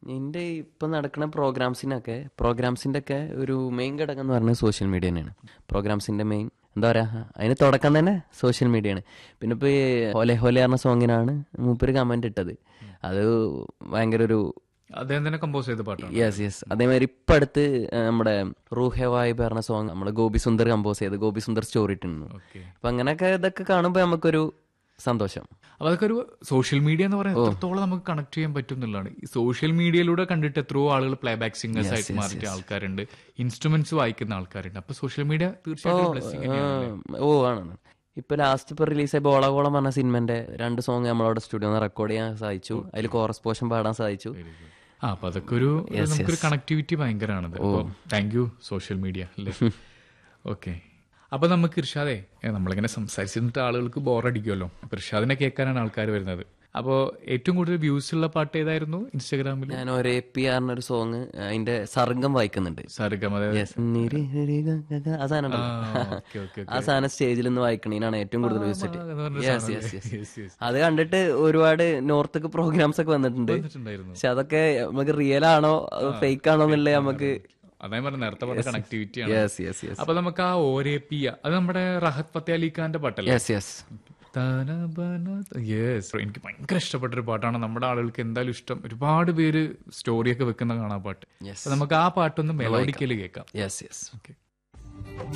എൻ്റെ ഇപ്പം നടക്കുന്ന പ്രോഗ്രാംസിനൊക്കെ പ്രോഗ്രാംസിൻ്റെ ഒക്കെ ഒരു മെയിൻ ഘടകം എന്ന് പറയുന്നത് സോഷ്യൽ മീഡിയ തന്നെയാണ് പ്രോഗ്രാംസിൻ്റെ മെയിൻ എന്താ പറയുക അതിന് തുടക്കം തന്നെ സോഷ്യൽ മീഡിയയാണ് പിന്നെ ഇപ്പോൾ ഈ ഹോലെ ഹോലെ പറഞ്ഞ സോങ്ങിനാണ് മൂപ്പര് കമൻ്റ് ഇട്ടത് അത് ഭയങ്കര ഒരു അദ്ദേഹം തന്നെ കമ്പോസ് ചെയ്ത പാട്ടാണ് യെസ് യെസ് അതേമാതിരി ഇപ്പം അടുത്ത് ആ, നമ്മുടെ റൂഹെ വായ് പറഞ്ഞ സോങ് നമ്മുടെ ഗോപി സുന്ദർ കമ്പോസ് ചെയ്ത് ഗോപി സുന്ദർ സ്റ്റോറി ഇട്ടിരുന്നു ഓക്കെ അപ്പം അങ്ങനെയൊക്കെ ഇതൊക്കെ കാണുമ്പോൾ നമുക്കൊരു സന്തോഷം അപ്പൊ അതൊക്കെ ഒരു സോഷ്യൽ മീഡിയ എന്ന് പറയുന്നത് എത്രത്തോളം നമുക്ക് കണക്ട് ചെയ്യാൻ പറ്റും എന്നുള്ളതാണ് ഈ സോഷ്യൽ മീഡിയയിലൂടെ കണ്ടിട്ട് എത്രയോ ആളുകൾ പ്ലേ ബാക്ക് സിംഗേഴ്സ് ആയിട്ട് മാറിയ ആൾക്കാരുണ്ട് ഇൻസ്ട്രുമെന്റ്സ് വായിക്കുന്ന ആൾക്കാരുണ്ട് അപ്പൊ സോഷ്യൽ മീഡിയ തീർച്ചയായിട്ടും blessing തന്നെയാണ്. ആ, ഓ ആണ് ഇപ്പൊ ലാസ്റ്റ് ഇപ്പൊ റിലീസായ ബോളകോളം പറഞ്ഞ സിനിമന്റെ രണ്ട് സോങ് നമ്മളവിടെ സ്റ്റുഡിയോ റെക്കോർഡ് ചെയ്യാൻ സാധിച്ചു അതിൽ കോറസ് പോർഷൻ പാടാൻ സാധിച്ചു ആ അപ്പൊ അതൊക്കെ ഒരു ഒരു നമുക്കൊരു കണക്ടിവിറ്റി ഭയങ്കരമാണ് താങ്ക് യു സോഷ്യൽ മീഡിയ അല്ലേ ഓക്കെ അപ്പൊ നമുക്ക് ഇർഷാദേ ഏ, നമ്മളിങ്ങനെ സംസാരിച്ചിട്ട് ആളുകൾക്ക് ബോറടിക്കുമല്ലോ അപ്പൊ ഇർഷാദിനെ കേൾക്കാനാണ് ആൾക്കാർ വരുന്നത് അപ്പോ ഏറ്റവും കൂടുതൽ വ്യൂസ് ഉള്ള പാട്ട് ഏതായിരുന്നു ഇൻസ്റ്റാഗ്രാമിൽ ഞാൻ ഒരേ പി ആറിന് ഒരു സോങ് അതിന്റെ സർഗം വായിക്കുന്നുണ്ട് സർഗം അതായത് Yes. നിരി നിരി ഗ ഗ ഗ. ആ സാധനം ഉണ്ടല്ലോ. ഓക്കെ ഓക്കെ ആ സാധനം സ്റ്റേജിൽ നിന്ന് വായിക്കണീനാണ് ഏറ്റവും കൂടുതൽ വിസിറ്റ് എന്ന് പറഞ്ഞ യെസ് യെസ് യെസ് അത് കണ്ടിട്ട് ഒരുപാട് നോർത്ത് പ്രോഗ്രാംസ് ഒക്കെ വന്നിട്ടുണ്ട് ഉണ്ടായിരുന്നു പക്ഷെ അതൊക്കെ നമുക്ക് റിയൽ ആണോ ഫേക്ക് ആണോ എന്നുള്ളത് നമുക്ക് അതായത് പറഞ്ഞ നേരത്തെ പറഞ്ഞ കണക്ടിവിറ്റി ആണ് യെസ് യെസ് യെസ് അപ്പൊ നമുക്ക് ആ ഓരേ പിയ അത് നമ്മുടെ റഹത് ഫത്തേ അലി ഖാന്റെ പാട്ടല്ലേ യെസ് യെസ് യെസ് എനിക്ക് ഭയങ്കര ഇഷ്ടപ്പെട്ട ഒരു പാട്ടാണ് നമ്മുടെ ആളുകൾക്ക് എന്തായാലും ഇഷ്ടം ഒരുപാട് പേര് സ്റ്റോറിയൊക്കെ വെക്കുന്ന കാണാൻ പാട്ട് Yes. അപ്പൊ നമുക്ക് ആ പാട്ടൊന്ന് മെലോഡിക്കല് കേൾക്കാം യെസ് യെസ് ഓക്കെ